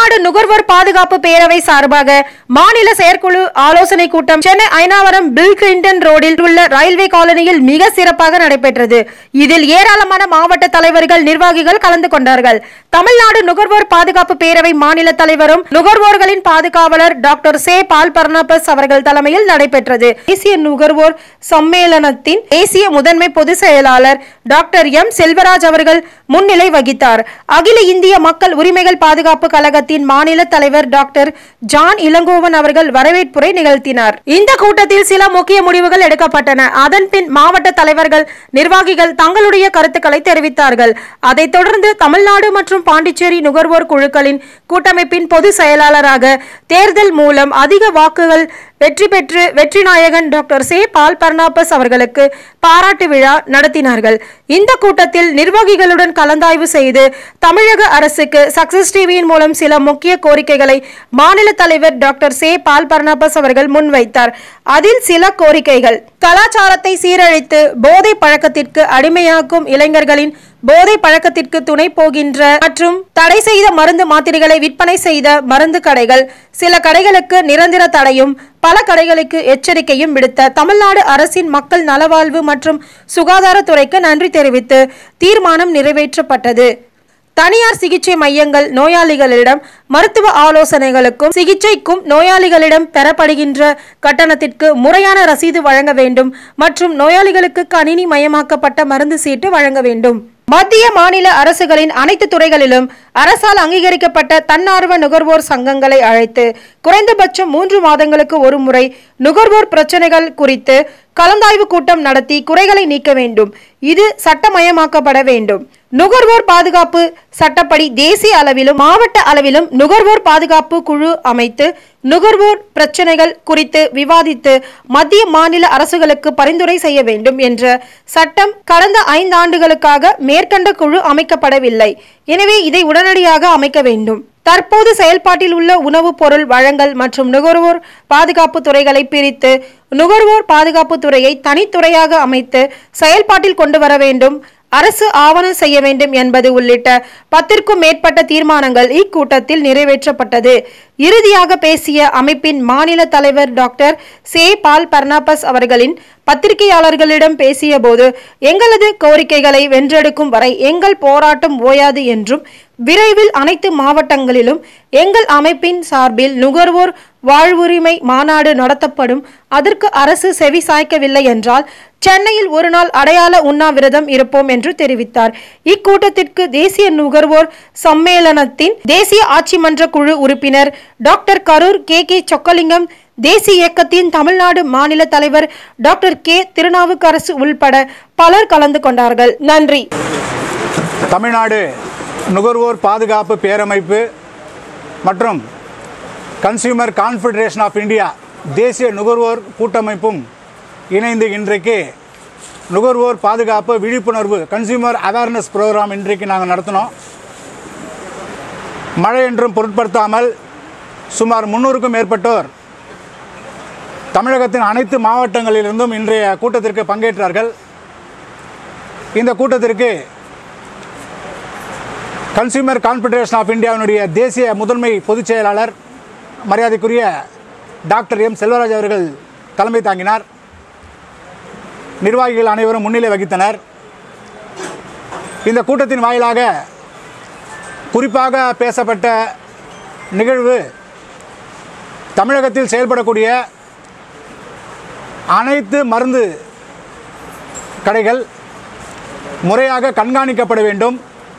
தமிழ்நாடு நுகர்வோர் பாதுகாப்பு பேரவை சார்பாக மாநில செயற்குழு ஆலோசனை கூட்டம் சென்னை ஐனாவரம் பில் கிளின்டன் ரோடில் உள்ள ரயில்வே காலனியில் மிக சிறப்பாக நடைபெற்றது இதில் ஏராளமான மாவட்ட தலைவர்கள் நிர்வாகிகள் கலந்து கொண்டார்கள் தமிழ்நாடு நுகர்வோர் பாதுகாப்பு பேரவை மாநில தலைவரும் நுகர்வோர்களின் பாதுகாவலர் டாக்டர் சே பால் பர்னாபஸ் அவர்கள் தலைமையில் நடைபெற்றது தேசிய நுகர்வோர் சம்மேளனத்தின் தேசிய முதன்மை பொதுச் செயலாளர் டாக்டர் எம் செல்வராஜ் அவர்கள் முன்னிலை வகித்தார் அகில இந்திய மக்கள் உரிமைகள் பாதுகாப்பு கழகத்தின் மாநில தலைவர் டாக்டர் ஜான் இளங்கோவன் அவர்கள் வரவேற்புரை நிகழ்த்தினார் இந்த கூட்டத்தில் சில முக்கிய முடிவுகள் எடுக்கப்பட்டன அதன் பின் மாவட்ட தலைவர்கள் நிர்வாகிகள் தங்களுடைய கருத்துக்களை தெரிவித்தார்கள் அதைத் தொடர்ந்து தமிழ்நாடு மற்றும் பாண்டிச்சேரி நுகர்வோர் குழுக்களின் கூட்டமைப்பின் பொதுச் செயலாளராக தேர்தல் மூலம் அதிக வாக்குகள் வெற்றி பெற்று வெற்றி நாயகன் டாக்டர் சே பால் பர்னாபஸ் அவர்களுக்கு பாராட்டு விழா நடத்தினார்கள் இந்த கூட்டத்தில் நிர்வாகிகளுடன் கலந்தாய்வு செய்து தமிழக அரசுக்கு சக்சஸ் டிவியின் மூலம் சில முக்கிய கோரிக்கைகளை மாநில தலைவர் டாக்டர் சே பால் பர்னாபஸ் அவர்கள் முன்வைத்தார் அதில் சில கோரிக்கைகள் கலாச்சாரத்தை சீரழித்து போதை பழக்கத்திற்கு அடிமையாக்கும் இளைஞர்களின் போதை பழக்கத்திற்கு துணை போகின்ற மற்றும் தடை செய்த மருந்து மாத்திரைகளை விற்பனை செய்த மருந்து கடைகள் சில கடைகளுக்கு நிரந்தர தடையும் பல கடைகளுக்கு எச்சரிக்கையும் விடுத்த தமிழ்நாடு அரசின் மக்கள் நலவாழ்வு மற்றும் சுகாதாரத்துறைக்கு நன்றி தெரிவித்து தீர்மானம் நிறைவேற்றப்பட்டது தனியார் சிகிச்சை மையங்கள் நோயாளிகளிடம் மருத்துவ ஆலோசனைகளுக்கும் சிகிச்சைக்கும் நோயாளிகளிடம் பெறப்படுகின்ற கட்டணத்திற்கு முறையான ரசீது வழங்க வேண்டும் மற்றும் நோயாளிகளுக்கு கணினி மயமாக்கப்பட்ட மருந்து சீட்டு வழங்க வேண்டும் மத்திய மாநில அரசுகளின் அனைத்து துறைகளிலும் அரசால் அங்கீகரிக்கப்பட்ட தன்னார்வ நுகர்வோர் சங்கங்களை அழைத்து குறைந்தபட்சம் மூன்று மாதங்களுக்கு ஒரு முறை நுகர்வோர் பிரச்சனைகள் குறித்து கலந்தாய்வு கூட்டம் நடத்தி குறைகளை நீக்க வேண்டும் இது சட்டமயமாக்கப்பட வேண்டும் நுகர்வோர் பாதுகாப்பு சட்டப்படி தேசிய அளவிலும் மாவட்ட அளவிலும் நுகர்வோர் பாதுகாப்பு குழு அமைத்து நுகர்வோர் பிரச்சனைகள் குறித்து விவாதித்து மத்திய மாநில அரசுகளுக்கு பரிந்துரை செய்ய வேண்டும் என்ற சட்டம் கடந்த ஐந்து ஆண்டுகளுக்காக மேற்கண்ட குழு அமைக்கப்படவில்லை எனவே இதை உடனடியாக அமைக்க வேண்டும் தற்போது செயல்பாட்டில் உள்ள உணவுப் பொருள் வழங்கல் மற்றும் நுகர்வோர் பாதுகாப்பு துறைகளை பிரித்து நுகர்வோர் பாதுகாப்பு துறையை தனித்துறையாக அமைத்து செயல்பாட்டில் கொண்டு வர வேண்டும் அரசு ஆவணம் செய்ய வேண்டும் என்பது உள்ளிட்ட பத்திற்கும் மேற்பட்ட தீர்மானங்கள் இக்கூட்டத்தில் நிறைவேற்றப்பட்டது இறுதியாக பேசிய அமைப்பின் மாநில தலைவர் டாக்டர் சே பால் பர்னாபஸ் அவர்களின் பத்திரிகையாளர்களிடம் பேசிய போது எங்களது கோரிக்கைகளை வென்றெடுக்கும் வரை எங்கள் போராட்டம் ஓயாது என்றும் விரைவில் அனைத்து மாவட்டங்களிலும் எங்கள் அமைப்பின் சார்பில் நுகர்வோர் வாழ்வுரிமை மாநாடு நடத்தப்படும் அதற்கு அரசு செவி சாய்க்கவில்லை என்றால் சென்னையில் ஒரு நாள் அடையாள உண்ணாவிரதம் இருப்போம் என்று தெரிவித்தார் இக்கூட்டத்திற்கு தேசிய நுகர்வோர் சம்மேளனத்தின் தேசிய ஆட்சி மன்ற குழு உறுப்பினர் doctor Karur K K Chokkalingam தேசிய இயக்கத்தின் தமிழ்நாடு மாநில தலைவர் டாக்டர் கே திருநாவுக்கரசு உள்பட பலர் கலந்து கொண்டார்கள் நன்றி தமிழ்நாடு நுகர்வோர் பாதுகாப்பு பேரமைப்பு மற்றும் கன்சியூமர் கான்ஃபெடரேஷன் ஆஃப் இந்தியா தேசிய நுகர்வோர் கூட்டமைப்பும் இணைந்து இன்றைக்கு நுகர்வோர் பாதுகாப்பு விழிப்புணர்வு கன்சியூமர் அவேர்னஸ் ப்ரோக்ராம் இன்றைக்கு நாங்கள் நடத்தினோம் மழை என்றும் பொருட்படுத்தாமல் சுமார் முன்னூறுக்கும் மேற்பட்டோர் தமிழகத்தின் அனைத்து மாவட்டங்களிலிருந்தும் இன்றைய கூட்டத்திற்கு பங்கேற்றார்கள் இந்த கூட்டத்திற்கு கன்சியூமர் கான்ஃபெடரேஷன் ஆஃப் இந்தியாவினுடைய தேசிய முதன்மை பொதுச் செயலாளர் மரியாதைக்குரிய டாக்டர் எம் செல்வராஜ் அவர்கள் தலைமை தாங்கினார் நிர்வாகிகள் அனைவரும் முன்னிலை வகித்தனர் இந்த கூட்டத்தின் வாயிலாக குறிப்பாக பேசப்பட்ட நிகழ்வு தமிழகத்தில் செயல்படக்கூடிய அனைத்து மருந்து கடைகள் முறையாக கண்காணிக்கப்பட வேண்டும்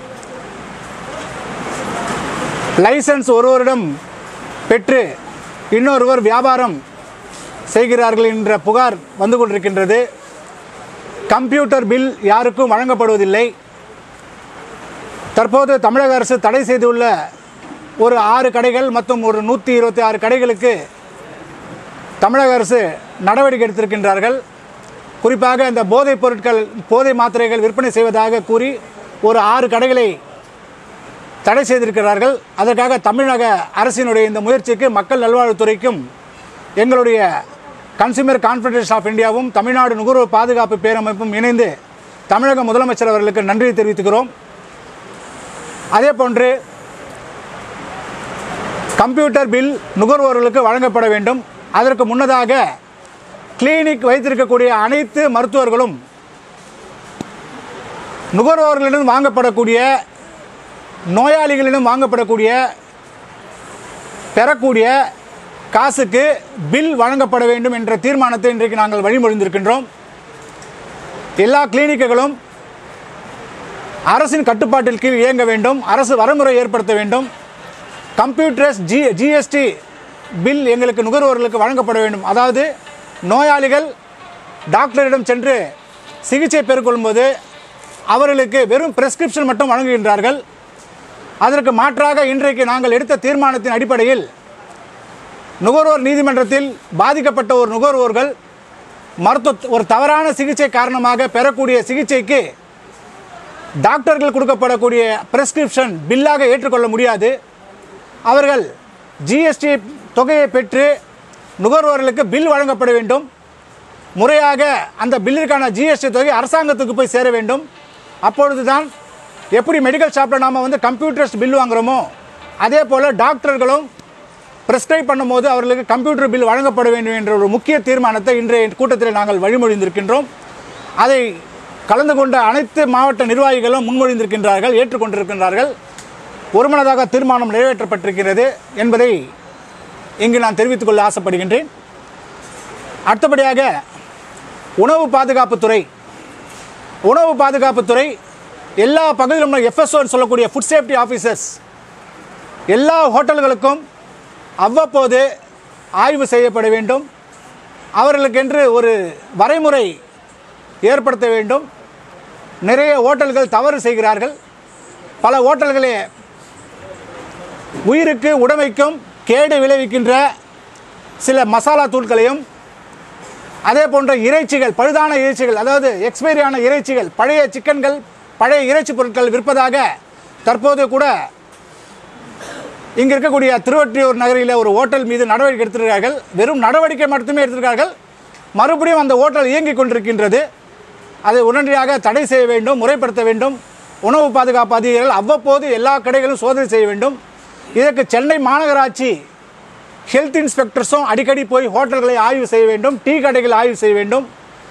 லைசன்ஸ் ஒருவரிடம் பெற்று இன்னொருவர் வியாபாரம் செய்கிறார்கள் என்ற புகார் வந்து கொண்டிருக்கின்றது கம்ப்யூட்டர் பில் யாருக்கும் வழங்கப்படுவதில்லை தற்போது தமிழக அரசு தடை செய்துள்ள ஒரு ஆறு கடைகள் மற்றும் ஒரு நூற்றி இருபத்தி ஆறு கடைகளுக்கு தமிழக அரசு நடவடிக்கை எடுத்திருக்கின்றார்கள் குறிப்பாக இந்த போதைப் பொருட்கள் போதை மாத்திரைகள் விற்பனை செய்வதாக கூறி ஒரு ஆறு கடைகளை தடை செய்திருக்கிறார்கள் அதற்காக தமிழக அரசினுடைய இந்த முயற்சிக்கு மக்கள் நல்வாழ்வுத்துறைக்கும் எங்களுடைய கன்சியூமர் கான்ஃபெடரேஷன் ஆஃப் இந்தியாவும் தமிழ்நாடு நுகர்வோர் பாதுகாப்பு பேரமைப்பும் இணைந்து தமிழக முதலமைச்சர் அவர்களுக்கு நன்றி தெரிவித்துக்கிறோம் அதே போன்று கம்ப்யூட்டர் பில் நுகர்வோர்களுக்கு வழங்கப்பட வேண்டும் அதற்கு முன்னதாக கிளினிக் வைத்திருக்கக்கூடிய அனைத்து மருத்துவர்களும் நுகர்வோர்களிடம் வாங்கப்படக்கூடிய நோயாளிகளிடம் வாங்கப்படக்கூடிய பெறக்கூடிய காசுக்கு பில் வழங்கப்பட வேண்டும் என்ற தீர்மானத்தை இன்றைக்கு நாங்கள் வழிமொழிந்திருக்கின்றோம் எல்லா கிளினிக்குகளும் அரசின் கட்டுப்பாட்டில் கீழ் இயங்க வேண்டும் அரசு வரமுறை ஏற்படுத்த வேண்டும் கம்ப்யூட்டர்ஸ் ஜி ஜிஎஸ்டி பில் எங்களுக்கு நுகர்வோர்களுக்கு வழங்கப்பட வேண்டும் அதாவது நோயாளிகள் டாக்டரிடம் சென்று சிகிச்சை பெற்றுக்கொள்ளும்போது அவர்களுக்கு வெறும் பிரெஸ்கிரிப்ஷன் மட்டும் வழங்குகின்றார்கள் அதற்கு மாற்றாக இன்றைக்கு நாங்கள் எடுத்த தீர்மானத்தின் அடிப்படையில் நுகர்வோர் நீதிமன்றத்தில் பாதிக்கப்பட்ட ஒரு நுகர்வோர்கள் மருத்துவ ஒரு தவறான சிகிச்சை காரணமாக பெறக்கூடிய சிகிச்சைக்கு டாக்டர்கள் கொடுக்கப்படக்கூடிய பிரெஸ்கிரிப்ஷன் பில்லாக ஏற்றுக்கொள்ள முடியாது அவர்கள் ஜிஎஸ்டி தொகையை பெற்று நுகர்வோர்களுக்கு பில் வழங்கப்பட வேண்டும் முறையாக அந்த பில்லிற்கான ஜிஎஸ்டி தொகை அரசாங்கத்துக்கு போய் சேர வேண்டும் அப்பொழுதுதான் எப்படி மெடிக்கல் ஷாப்பில் நாம் வந்து கம்ப்யூட்டர்ஸ் பில் வாங்குகிறோமோ அதே போல் டாக்டர்களும் ப்ரெஸ்கிரைப் பண்ணும்போது அவர்களுக்கு கம்ப்யூட்டர் பில் வழங்கப்பட வேண்டும் என்ற ஒரு முக்கிய தீர்மானத்தை இன்றைய கூட்டத்தில் நாங்கள் வழிமொழிந்திருக்கின்றோம் அதை கலந்து கொண்ட அனைத்து மாவட்ட நிர்வாகிகளும் முன்மொழிந்திருக்கின்றார்கள் ஏற்றுக்கொண்டிருக்கின்றார்கள் ஒருமனதாக தீர்மானம் நிறைவேற்றப்பட்டிருக்கிறது என்பதை இங்கு நான் தெரிவித்துக் கொள்ள ஆசைப்படுகின்றேன் அடுத்தபடியாக உணவு பாதுகாப்புத்துறை உணவு பாதுகாப்புத்துறை எல்லா பகுதியிலும் எஃப்எஸ்ஓன்னு சொல்லக்கூடிய ஃபுட் சேஃப்டி ஆஃபீஸர்ஸ் எல்லா ஹோட்டல்களுக்கும் அவ்வப்போது ஆய்வு செய்யப்பட வேண்டும் அவர்களுக்கென்று ஒரு வரைமுறை ஏற்படுத்த வேண்டும் நிறைய ஹோட்டல்கள் தவறு செய்கிறார்கள் பல ஹோட்டல்களே உயிருக்கு உடமைக்கும் கேடு விளைவிக்கின்ற சில மசாலா தூள்களையும் அதே போன்ற இறைச்சிகள் பழுதான இறைச்சிகள் அதாவது எக்ஸ்பைரியான இறைச்சிகள் பழைய சிக்கன்கள் பழைய இறைச்சி பொருட்கள் விற்பதாக தற்போது கூட இங்கே இருக்கக்கூடிய திருவொற்றியூர் நகரில் ஒரு ஹோட்டல் மீது நடவடிக்கை எடுத்திருக்கிறார்கள் வெறும் நடவடிக்கை மட்டுமே எடுத்திருக்கிறார்கள் மறுபடியும் அந்த ஹோட்டல் இயங்கிக் கொண்டிருக்கின்றது அதை உடனடியாக தடை செய்ய வேண்டும் முறைப்படுத்த வேண்டும் உணவு பாதுகாப்பு அதிகாரிகள் அவ்வப்போது எல்லா கடைகளும் சோதனை செய்ய வேண்டும் இதற்கு சென்னை மாநகராட்சி ஹெல்த் இன்ஸ்பெக்டர்ஸும் அடிக்கடி போய் ஹோட்டல்களை ஆய்வு செய்ய வேண்டும் டீ கடைகள் ஆய்வு செய்ய வேண்டும்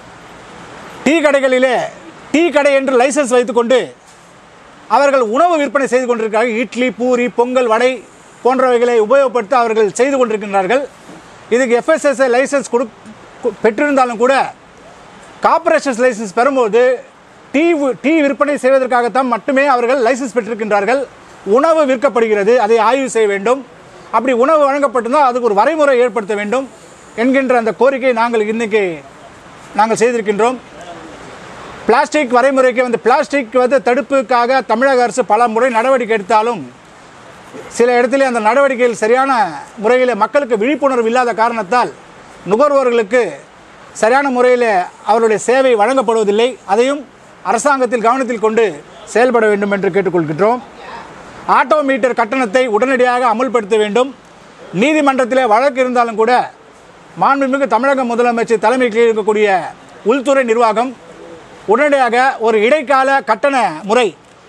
டீ கடைகளிலே டீ கடை என்று லைசன்ஸ் வைத்துக்கொண்டு அவர்கள் உணவு விற்பனை செய்து கொண்டிருக்கிறார்கள் இட்லி பூரி பொங்கல் வடை போன்றவைகளை உபயோகப்படுத்தி அவர்கள் செய்து கொண்டிருக்கின்றார்கள் இதுக்கு எஃப்எஸ்எஸ்ஐ லைசன்ஸ் கொடு கு- பெற்றிருந்தாலும் கூட கார்ப்பரேஷன்ஸ் லைசன்ஸ் பெறும்போது டீ வி- டீ விற்பனை செய்வதற்காகத்தான் மட்டுமே அவர்கள் லைசன்ஸ் பெற்றிருக்கின்றார்கள் உணவு விற்கப்படுகிறது அதை ஆய்வு செய்ய வேண்டும் அப்படி உணவு வழங்கப்பட்டிருந்தால் அதுக்கு ஒரு வரைமுறை ஏற்படுத்த வேண்டும் என்கின்ற அந்த கோரிக்கையை நாங்கள் இன்னைக்கு நாங்கள் செய்திருக்கின்றோம் பிளாஸ்டிக் வரைமுறைக்கு வந்து பிளாஸ்டிக் வந்து தடுப்புக்காக தமிழக அரசு பல முறை நடவடிக்கை எடுத்தாலும் சில இடத்துல அந்த நடவடிக்கைகள் சரியான முறையில் மக்களுக்கு விழிப்புணர்வு இல்லாத காரணத்தால் நுகர்வோர்களுக்கு சரியான முறையில் அவருடைய சேவை வழங்கப்படுவதில்லை அதையும் அரசாங்கத்தில் கவனத்தில் கொண்டு செயல்பட வேண்டும் என்று கேட்டுக்கொள்கின்றோம் ஆட்டோ மீட்டர் கட்டணத்தை உடனடியாக அமுல்படுத்த வேண்டும் நீதிமன்றத்திலே வழக்கு இருந்தாலும் கூட மாண்புமிகு தமிழக முதலமைச்சர் தலைமையில் இருக்கக்கூடிய உள்துறை நிர்வாகம் உடனடியாக ஒரு இடைக்கால கட்டண முறை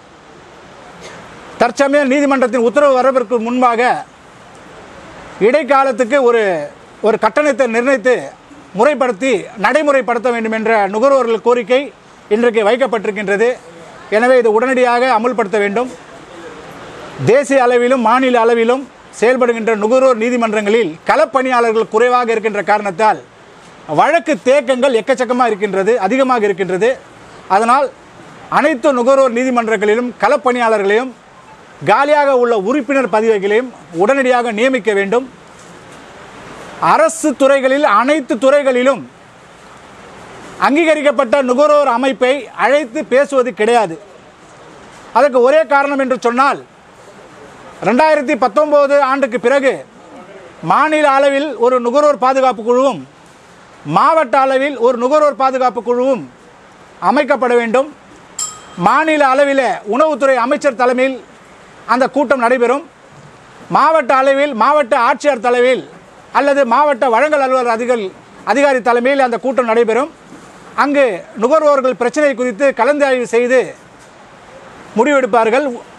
தற்சமயம் நீதிமன்றத்தின் உத்தரவு வரவிற்கு முன்பாக இடைக்காலத்துக்கு ஒரு ஒரு கட்டணத்தை நிர்ணயித்து முறைப்படுத்தி நடைமுறைப்படுத்த வேண்டும் என்ற நுகர்வோர்கள் கோரிக்கை இன்றைக்கு வைக்கப்பட்டிருக்கின்றது எனவே இது உடனடியாக அமுல்படுத்த வேண்டும் தேசிய அளவிலும் மாநில அளவிலும் செயல்படுகின்ற நுகர்வோர் நீதிமன்றங்களில் களப்பணியாளர்கள் குறைவாக இருக்கின்ற காரணத்தால் வழக்கு தேக்கங்கள் எக்கச்சக்கமாக இருக்கின்றது அதிகமாக இருக்கின்றது அதனால் அனைத்து நுகர்வோர் நீதிமன்றங்களிலும் களப்பணியாளர்களையும் காலியாக உள்ள உறுப்பினர் பதவிகளையும் உடனடியாக நியமிக்க வேண்டும் அரசு துறைகளில் அனைத்து துறைகளிலும் அங்கீகரிக்கப்பட்ட நுகர்வோர் அமைப்பை அழைத்து பேசுவது கிடையாது அதற்கு ஒரே காரணம் என்று சொன்னால் ரெண்டாயிரத்தி பத்தொம்போது ஆண்டுக்கு பிறகு மாநில அளவில் ஒரு நுகர்வோர் பாதுகாப்பு குழுவும் மாவட்ட அளவில் ஒரு நுகர்வோர் பாதுகாப்பு குழுவும் அமைக்கப்பட வேண்டும் மாநில அளவில் உணவுத்துறை அமைச்சர் தலைமையில் அந்த கூட்டம் நடைபெறும் மாவட்ட அளவில் மாவட்ட ஆட்சியர் தலைமையில் அல்லது மாவட்ட வழங்கல் அலுவலர் அதிகாரி அதிகாரி தலைமையில் அந்த கூட்டம் நடைபெறும் அங்கு நுகர்வோர்கள் பிரச்சனை குறித்து கலந்தாய்வு செய்து முடிவெடுப்பார்கள்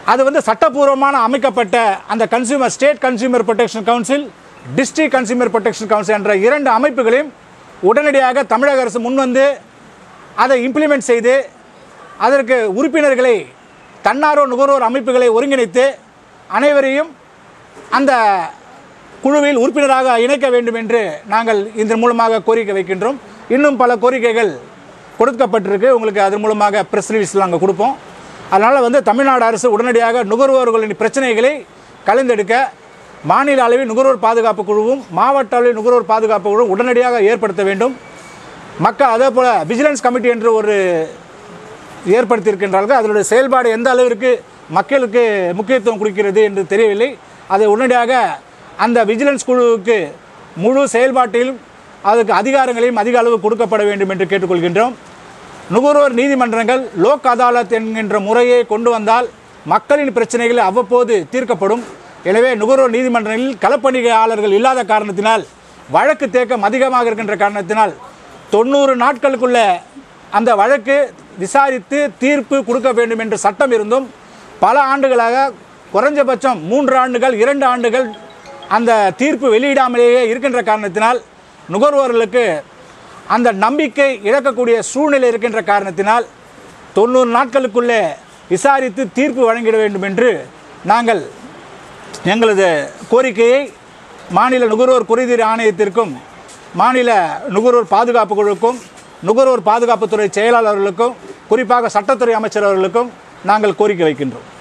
அது வந்து சட்டப்பூர்வமான அமைக்கப்பட்ட அந்த consumer state consumer protection council district consumer protection council என்ற இரண்டு அமைப்புகளையும் உடனடியாக தமிழக அரசு முன்வந்து அதை இம்ப்ளிமெண்ட் செய்து அதற்கு உறுப்பினர்களை தன்னார்வ நுகர்வோர் அமைப்புகளை ஒருங்கிணைத்து அனைவரையும் அந்த குழுவில் உறுப்பினராக இணைக்க வேண்டும் என்று நாங்கள் இதன் மூலமாக கோரிக்கை வைக்கின்றோம் இன்னும் பல கோரிக்கைகள் கொடுக்கப்பட்டிருக்கு உங்களுக்கு அதன் மூலமாக ப்ரெஸ் ரிலீஸ் நாங்கள் கொடுப்போம் அதனால் வந்து தமிழ்நாடு அரசு உடனடியாக நுகர்வோர்களின் பிரச்சனைகளை கலந்தெடுக்க மாநில அளவில் நுகர்வோர் பாதுகாப்பு குழுவும் மாவட்ட அளவில் நுகர்வோர் பாதுகாப்பு குழுவும் உடனடியாக ஏற்படுத்த வேண்டும் மக்கள் அதே போல் விஜிலன்ஸ் கமிட்டி என்று ஒரு ஏற்படுத்தியிருக்கின்றார்கள் அதனுடைய செயல்பாடு எந்த அளவிற்கு மக்களுக்கு முக்கியத்துவம் கொடுக்கிறது என்று தெரியவில்லை அதை உடனடியாக அந்த விஜிலன்ஸ் குழுவுக்கு முழு செயல்பாட்டிலும் அதுக்கு அதிகாரங்களையும் அதிக அளவு கொடுக்கப்பட வேண்டும் என்று கேட்டுக்கொள்கின்றோம் நுகர்வோர் நீதிமன்றங்கள் லோக் அதாலத் என்கின்ற முறையை கொண்டு வந்தால் மக்களின் பிரச்சனைகள் அவ்வப்போது தீர்க்கப்படும் எனவே நுகர்வோர் நீதிமன்றங்களில் களப்பணிகையாளர்கள் இல்லாத காரணத்தினால் வழக்கு தேக்கம் அதிகமாக இருக்கின்ற காரணத்தினால் தொண்ணூறு நாட்களுக்குள்ள அந்த வழக்கு விசாரித்து தீர்ப்பு கொடுக்க வேண்டும் என்று சட்டம் இருந்தும் பல ஆண்டுகளாக குறைஞ்சபட்சம் மூன்று ஆண்டுகள் இரண்டு ஆண்டுகள் அந்த தீர்ப்பு வெளியிடாமலேயே இருக்கின்ற காரணத்தினால் நுகர்வோர்களுக்கு அந்த நம்பிக்கை இழக்கக்கூடிய சூழ்நிலை இருக்கின்ற காரணத்தினால் தொண்ணூறு நாட்களுக்குள்ளே விசாரித்து தீர்ப்பு வழங்கிட வேண்டும் என்று நாங்கள் எங்களது கோரிக்கையை மாநில நுகர்வோர் குறைதீர் ஆணையத்திற்கும் மாநில நுகர்வோர் பாதுகாப்பு குழுவுக்கும் நுகர்வோர் பாதுகாப்புத்துறை செயலாளர்களுக்கும் குறிப்பாக சட்டத்துறை அமைச்சர் அவர்களுக்கும் நாங்கள் கோரிக்கை வைக்கின்றோம்